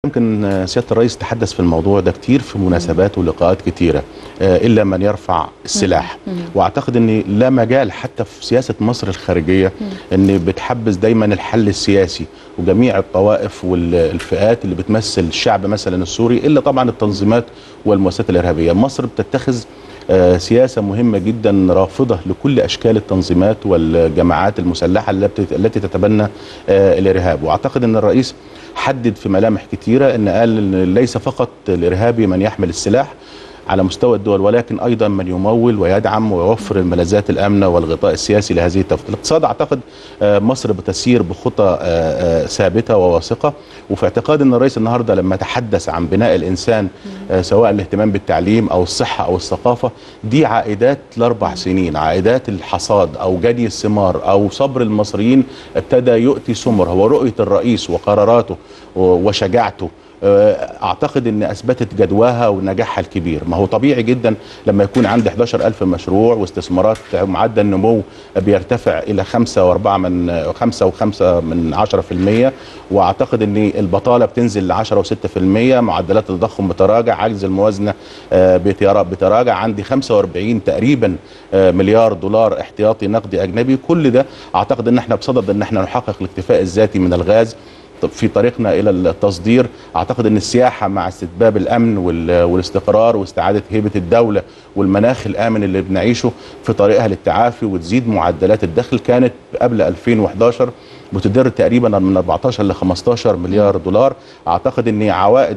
يمكن سياده الرئيس تحدث في الموضوع ده كتير في مناسبات ولقاءات كتيره آه، الا من يرفع السلاح واعتقد ان لا مجال حتى في سياسه مصر الخارجيه ان بتحبذ دايما الحل السياسي وجميع الطوائف والفئات اللي بتمثل الشعب مثلا السوري الا طبعا التنظيمات والمؤسسات الارهابيه مصر بتتخذ آه، سياسة مهمة جدا رافضة لكل أشكال التنظيمات والجماعات المسلحة التي التي تتبنى آه، الإرهاب وأعتقد أن الرئيس حدد في ملامح كثيرة أن قال أن ليس فقط الإرهابي من يحمل السلاح على مستوى الدول ولكن ايضا من يمول ويدعم ويوفر الملاذات الامنه والغطاء السياسي لهذه التفضيلات. الاقتصاد اعتقد آه، مصر بتسير بخطى آه، آه، ثابته وواثقه وفي اعتقاد ان الرئيس النهارده لما تحدث عن بناء الانسان آه، سواء الاهتمام بالتعليم او الصحه او الثقافه دي عائدات لاربع سنين عائدات الحصاد او جني الثمار او صبر المصريين ابتدى يؤتي ثمر هو رؤيه الرئيس وقراراته و- وشجاعته اعتقد ان اثبتت جدواها ونجاحها الكبير ما هو طبيعي جدا لما يكون عندي 11000 مشروع واستثمارات معدل نمو بيرتفع الى 5 و4 من 5 و5 من 10% واعتقد ان البطاله بتنزل ل 10 و6% معدلات التضخم بتراجع عجز الموازنه آه، بيتيرا- بتراجع عندي 45 تقريبا آه، مليار دولار احتياطي نقدي اجنبي كل ده اعتقد ان احنا بصدد ان احنا نحقق الاكتفاء الذاتي من الغاز طب في طريقنا الى التصدير اعتقد ان السياحه مع استتباب الامن وال- والاستقرار واستعاده هيبه الدوله والمناخ الامن اللي بنعيشه في طريقها للتعافي وتزيد معدلات الدخل كانت قبل 2011 بتدر تقريبا من 14 ل 15 مليار دولار اعتقد ان عوائد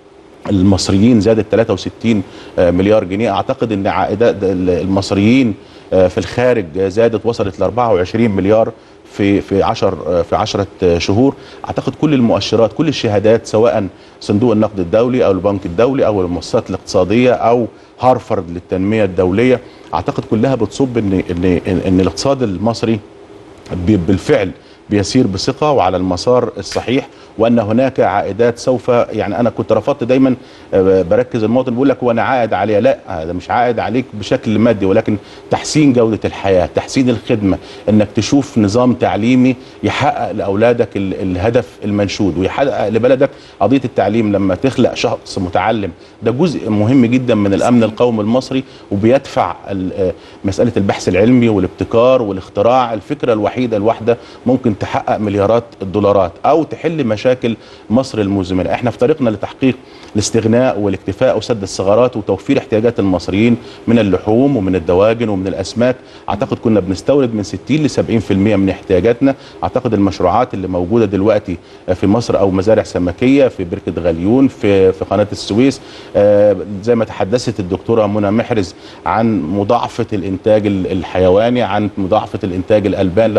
المصريين زادت 63 مليار جنيه اعتقد ان عائدات المصريين في الخارج زادت وصلت ل 24 مليار في في 10 في 10 شهور اعتقد كل المؤشرات كل الشهادات سواء صندوق النقد الدولي او البنك الدولي او المؤسسات الاقتصاديه او هارفارد للتنميه الدوليه اعتقد كلها بتصب ان ان ان الاقتصاد المصري ب- بالفعل بيسير بثقه وعلى المسار الصحيح وان هناك عائدات سوف يعني انا كنت رفضت دايما آه، بركز المواطن بيقول لك هو انا عائد عليه لا هذا مش عائد عليك بشكل مادي ولكن تحسين جوده الحياه تحسين الخدمه انك تشوف نظام تعليمي يحقق لاولادك ال- الهدف المنشود ويحقق لبلدك قضيه التعليم لما تخلق شخص متعلم ده جزء مهم جدا من الامن القومي المصري وبيدفع ال- آه، مساله البحث العلمي والابتكار والاختراع الفكره الوحيده الواحده ممكن تحقق مليارات الدولارات او تحل مشاكل مصر المزمنه احنا في طريقنا لتحقيق الاستغناء والاكتفاء وسد الثغرات وتوفير احتياجات المصريين من اللحوم ومن الدواجن ومن الاسماك اعتقد كنا بنستورد من 60 ل 70% من احتياجاتنا اعتقد المشروعات اللي موجوده دلوقتي في مصر او مزارع سمكيه في بركه غليون في في قناه السويس آه، زي ما تحدثت الدكتوره منى محرز عن مضاعفه الانتاج ال- الحيواني عن مضاعفه الانتاج الالبان ل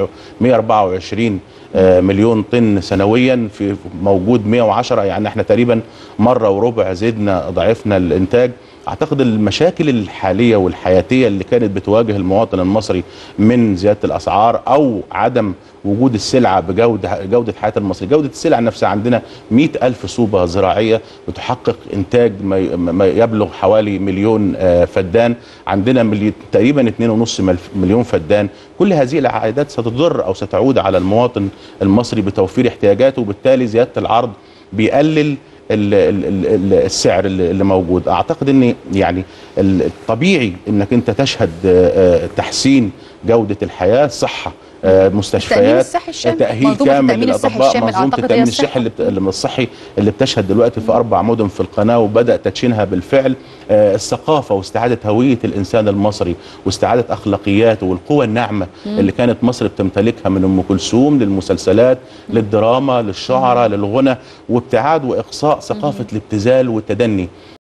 124 آه، مليون طن سنويا في موجود 110 يعني احنا تقريبا مره وربع زدنا ضعفنا الانتاج اعتقد المشاكل الحاليه والحياتيه اللي كانت بتواجه المواطن المصري من زياده الاسعار او عدم وجود السلعه بجوده جوده حياه المصري جوده السلع نفسها عندنا 100 الف صوبه زراعيه بتحقق انتاج ما ي- ما يبلغ حوالي مليون آه، فدان عندنا ملي تقريبا 2.5 ملف- مليون فدان كل هذه العائدات ستضر او ستعود على المواطن المصري بتوفير احتياجاته وبالتالي زياده العرض بيقلل ال- ال- ال- ال- السعر اللي اللي موجود اعتقد ان يعني ال- الطبيعي انك انت تشهد آه، آه، تحسين جوده الحياه صحه آه، مستشفيات التأمين الصحي الشامل. تاهيل منظومة كامل التأمين الصحي للاطباء الشامل منظومه أعتقد هي التامين الصحة. الصحي اللي بت- اللي الصحي اللي بتشهد دلوقتي في اربع مدن في القناه وبدا تدشينها بالفعل آه، الثقافه واستعاده هويه الانسان المصري واستعاده اخلاقياته والقوى الناعمه اللي كانت مصر بتمتلكها من ام كلثوم للمسلسلات للدراما للشعراء للغنى وابتعاد واقصاء ثقافه الابتذال والتدني